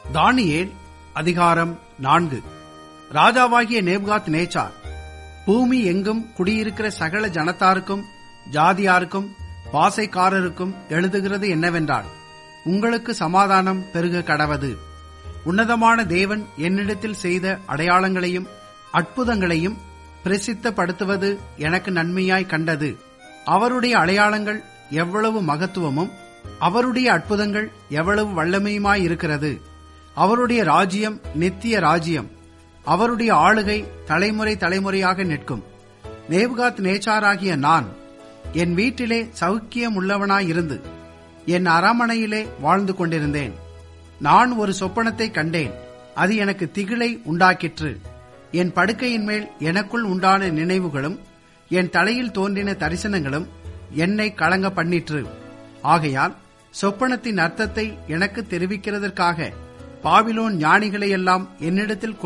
தானியேல் அதிகாரம் நான்கு ராஜாவாகிய நேபுகாத் நேச்சார் பூமி எங்கும் குடியிருக்கிற சகல ஜனத்தாருக்கும் ஜாதியாருக்கும் பாசைக்காரருக்கும் எழுதுகிறது என்னவென்றால் உங்களுக்கு சமாதானம் பெருக கடவது உன்னதமான தேவன் என்னிடத்தில் செய்த அடையாளங்களையும் அற்புதங்களையும் பிரசித்தப்படுத்துவது எனக்கு நன்மையாய் கண்டது அவருடைய அடையாளங்கள் எவ்வளவு மகத்துவமும் அவருடைய அற்புதங்கள் எவ்வளவு வல்லமையுமாய் இருக்கிறது அவருடைய ராஜ்யம் நித்திய ராஜ்யம் அவருடைய ஆளுகை தலைமுறை தலைமுறையாக நிற்கும் நேபுகாத் நேச்சாராகிய நான் என் வீட்டிலே சௌக்கியம் உள்ளவனாயிருந்து என் அரமனையிலே வாழ்ந்து கொண்டிருந்தேன் நான் ஒரு சொப்பனத்தை கண்டேன் அது எனக்கு திகிலை உண்டாக்கிற்று என் படுக்கையின் மேல் எனக்குள் உண்டான நினைவுகளும் என் தலையில் தோன்றின தரிசனங்களும் என்னை கலங்க பண்ணிற்று ஆகையால் சொப்பனத்தின் அர்த்தத்தை எனக்கு தெரிவிக்கிறதற்காக பாபிலோன் ஞானிகளையெல்லாம் என்னிடத்தில்